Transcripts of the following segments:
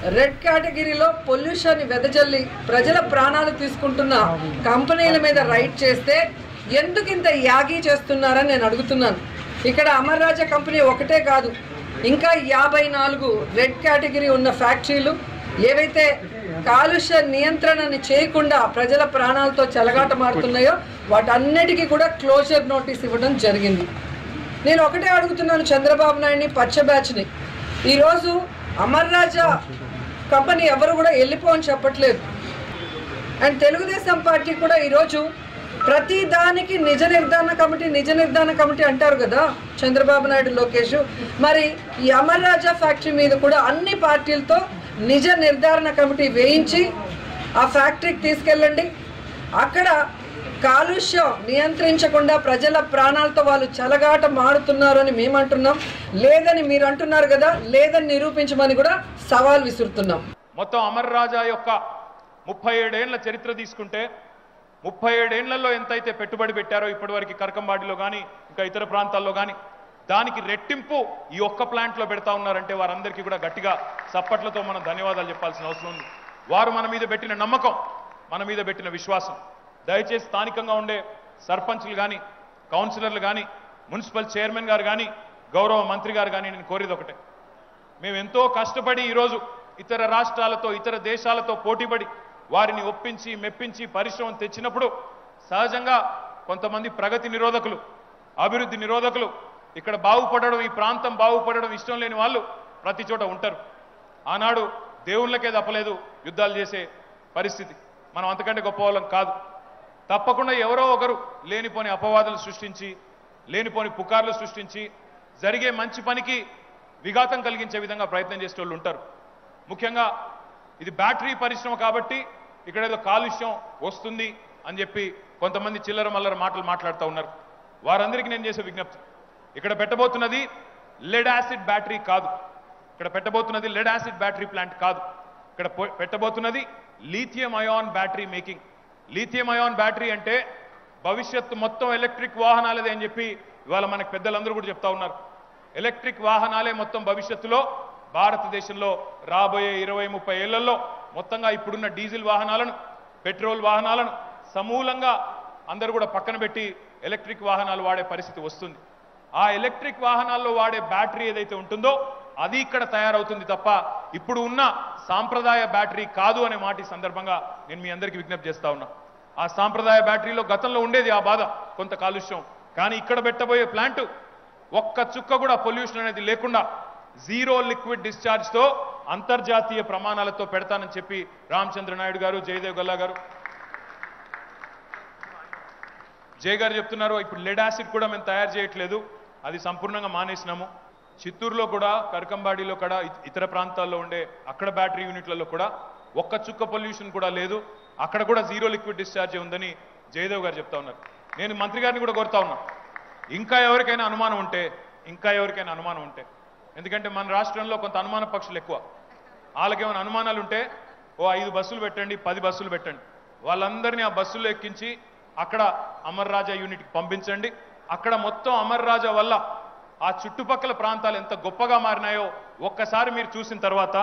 red కేటగిరీలో pollution వెదజల్లి ప్రజల ప్రాణాలు తీసుకుంటున్న కంపెనీల మీద రైడ్ చేస్తే ఎందుకు ఇంత యాగీ చేస్తున్నారని నేను అడుగుతున్నాను ఇక్కడ అమర్ రాజా కంపెనీ ఒకటే కాదు ఇంకా యాభై నాలుగు రెడ్ కేటగిరీ ఉన్న ఫ్యాక్టరీలు ఏవైతే కాలుష్య నియంత్రణని చేయకుండా ప్రజల ప్రాణాలతో చెలగాట మారుతున్నాయో వాటన్నిటికీ కూడా క్లోజర్ నోటీస్ ఇవ్వడం జరిగింది నేను ఒకటే అడుగుతున్నాను చంద్రబాబు నాయుడిని పచ్చ బ్యాచ్ని ఈరోజు అమర్ రాజా కంపెనీ ఎవరు కూడా వెళ్ళిపో అని చెప్పట్లేదు అండ్ తెలుగుదేశం పార్టీ కూడా ఈరోజు ప్రతి దానికి నిజ నిర్ధారణ కమిటీ నిజ నిర్ధారణ కమిటీ అంటారు కదా చంద్రబాబు నాయుడు లోకేష్ మరి ఈ అమర్ రాజా ఫ్యాక్టరీ మీద కూడా అన్ని పార్టీలతో నిజ నిర్ధారణ కమిటీ వేయించి ఆ ఫ్యాక్టరీకి తీసుకెళ్ళండి అక్కడ కాలుష్యం నియంత్రించకుండా ప్రజల ప్రాణాలతో వాళ్ళు చలగాట మాడుతున్నారు అని మేము అంటున్నాం లేదని మీరు అంటున్నారు కదా లేదని నిరూపించమని కూడా సవాల్ విసురుతున్నాం మొత్తం అమర్ రాజా యొక్క ముప్పై ఏడేళ్ల చరిత్ర తీసుకుంటే ముప్పై ఏడేళ్లలో ఎంతైతే పెట్టుబడి పెట్టారో ఇప్పటివరకు కరకంబాడిలో కానీ ఇంకా ఇతర ప్రాంతాల్లో కానీ దానికి రెట్టింపు ఈ ఒక్క ప్లాంట్లో పెడతా ఉన్నారంటే వారందరికీ కూడా గట్టిగా చప్పట్లతో మనం ధన్యవాదాలు చెప్పాల్సిన అవసరం ఉంది వారు మన మీద పెట్టిన నమ్మకం మన మీద పెట్టిన విశ్వాసం దయచేసి స్థానికంగా ఉండే సర్పంచ్లు కానీ కౌన్సిలర్లు కానీ మున్సిపల్ చైర్మన్ గారు కానీ గౌరవ మంత్రి గారు కానీ నేను కోరేది ఒకటే మేము ఎంతో కష్టపడి ఈరోజు ఇతర రాష్ట్రాలతో ఇతర దేశాలతో పోటీపడి వారిని ఒప్పించి మెప్పించి పరిశ్రమను తెచ్చినప్పుడు సహజంగా కొంతమంది ప్రగతి నిరోధకులు అభివృద్ధి నిరోధకులు ఇక్కడ బాగుపడడం ఈ ప్రాంతం బాగుపడడం ఇష్టం లేని వాళ్ళు ప్రతి చోట ఉంటారు ఆనాడు దేవుళ్ళకే తప్పలేదు యుద్ధాలు చేసే పరిస్థితి మనం అంతకంటే గొప్పవాళ్ళం కాదు తప్పకుండా ఎవరో ఒకరు లేనిపోని అపవాదులు సృష్టించి లేనిపోని పుకార్లు సృష్టించి జరిగే మంచి పనికి విఘాతం కలిగించే విధంగా ప్రయత్నం చేసే వాళ్ళు ఉంటారు ముఖ్యంగా ఇది బ్యాటరీ పరిశ్రమ కాబట్టి ఇక్కడ ఏదో కాలుష్యం వస్తుంది అని చెప్పి కొంతమంది చిల్లర మల్లర మాటలు మాట్లాడుతూ ఉన్నారు వారందరికీ నేను చేసే విజ్ఞప్తి ఇక్కడ పెట్టబోతున్నది లెడ్ యాసిడ్ బ్యాటరీ కాదు ఇక్కడ పెట్టబోతున్నది లెడ్ యాసిడ్ బ్యాటరీ ప్లాంట్ కాదు ఇక్కడ పొ- పెట్టబోతున్నది lithium ion battery making lithium ion battery అంటే భవిష్యత్తు మొత్తం ఎలక్ట్రిక్ వాహనాలదే అని చెప్పి ఇవాళ మనకు పెద్దలందరూ కూడా చెప్తా ఉన్నారు ఎలక్ట్రిక్ వాహనాలే మొత్తం భవిష్యత్తులో భారతదేశంలో రాబోయే ఇరవై ముప్పై ఏళ్లలో మొత్తంగా ఇప్పుడున్న డీజిల్ వాహనాలను పెట్రోల్ వాహనాలను సమూలంగా అందరూ కూడా పక్కన పెట్టి ఎలక్ట్రిక్ వాహనాలు వాడే పరిస్థితి వస్తుంది ఆ ఎలక్ట్రిక్ వాహనాల్లో వాడే బ్యాటరీ ఏదైతే ఉంటుందో అది ఇక్కడ తయారవుతుంది తప్ప ఇప్పుడు ఉన్న సాంప్రదాయ బ్యాటరీ కాదు అనే మాట ఈ సందర్భంగా నేను మీ అందరికీ విజ్ఞప్తి చేస్తా ఉన్నా ఆ సాంప్రదాయ బ్యాటరీలో గతంలో ఉండేది ఆ బాధ కొంత కాలుష్యం కానీ ఇక్కడ పెట్టబోయే ప్లాంట్ ఒక్క చుక్క కూడా పొల్యూషన్ అనేది లేకుండా జీరో లిక్విడ్ డిశ్చార్జ్ తో అంతర్జాతీయ ప్రమాణాలతో పెడతానని చెప్పి రామచంద్ర నాయుడు గారు జయదేవ్ గల్లా గారు జయ గారు చెప్తున్నారు ఇప్పుడు లెడ్ యాసిడ్ కూడా మేము తయారు చేయట్లేదు అది సంపూర్ణంగా మానేసినాము చిత్తూరులో కూడా కరకంబాడిలో కూడా ఇ- ఇతర ప్రాంతాల్లో ఉండే అక్కడ బ్యాటరీ యూనిట్లలో కూడా ఒక్క చుక్క పొల్యూషన్ కూడా లేదు అక్కడ కూడా జీరో లిక్విడ్ డిశ్చార్జ్ ఉందని జయదేవ్ గారు చెప్తా ఉన్నారు నేను మంత్రి గారిని కూడా కోరుతా ఉన్నా ఇంకా ఎవరికైనా అనుమానం ఉంటే ఇంకా ఎవరికైనా అనుమానం ఉంటే ఎందుకంటే మన రాష్ట్రంలో కొంత అనుమాన పక్షులు ఎక్కువ వాళ్ళకేమైనా అనుమానాలు ఉంటే ఓ ఐదు బస్సులు పెట్టండి పది బస్సులు పెట్టండి వాళ్ళందరినీ ఆ బస్సుల్లో ఎక్కించి అక్కడ అమర్ రాజా యూనిట్కి పంపించండి అక్కడ మొత్తం అమర్ రాజా వల్ల ఆ చుట్టుపక్కల ప్రాంతాలు ఎంత గొప్పగా మారినాయో ఒక్కసారి మీరు చూసిన తర్వాత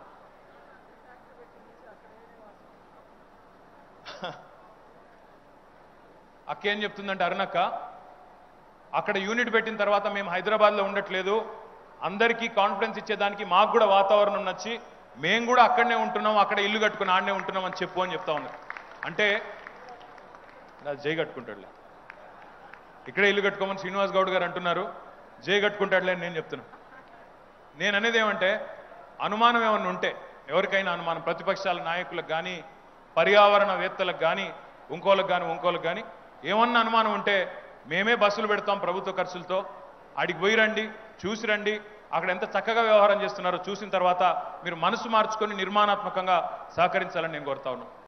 అక్క ఏం చెప్తుందంటే అరుణక్క అక్కడ యూనిట్ పెట్టిన తర్వాత మేము హైదరాబాద్లో ఉండట్లేదు అందరికీ కాన్ఫిడెన్స్ ఇచ్చేదానికి మాకు కూడా వాతావరణం నచ్చి మేము కూడా అక్కడనే ఉంటున్నాం అక్కడ ఇల్లు కట్టుకుని ఆడనే ఉంటున్నాం అని చెప్పు అని చెప్తా ఉన్నారు అంటే నా జై కట్టుకుంటాడులే ఇక్కడే ఇల్లు కట్టుకోమని శ్రీనివాస్ గౌడ్ గారు అంటున్నారు జై కట్టుకుంటాడులే అని నేను చెప్తున్నా నేను అనేది ఏమంటే అనుమానం ఏమన్నా ఉంటే ఎవరికైనా అనుమానం ప్రతిపక్షాల నాయకులకు కానీ పర్యావరణవేత్తలకు కానీ ఇంకోళ్ళకి కానీ ఇంకోళ్ళకి కానీ ఏమన్నా అనుమానం ఉంటే మేమే బస్సులు పెడతాం ప్రభుత్వ ఖర్చులతో అడిగి పోయి రండి చూసి రండి అక్కడ ఎంత చక్కగా వ్యవహారం చేస్తున్నారో చూసిన తర్వాత మీరు మనసు మార్చుకొని నిర్మాణాత్మకంగా సహకరించాలని నేను కోరుతా ఉన్నాను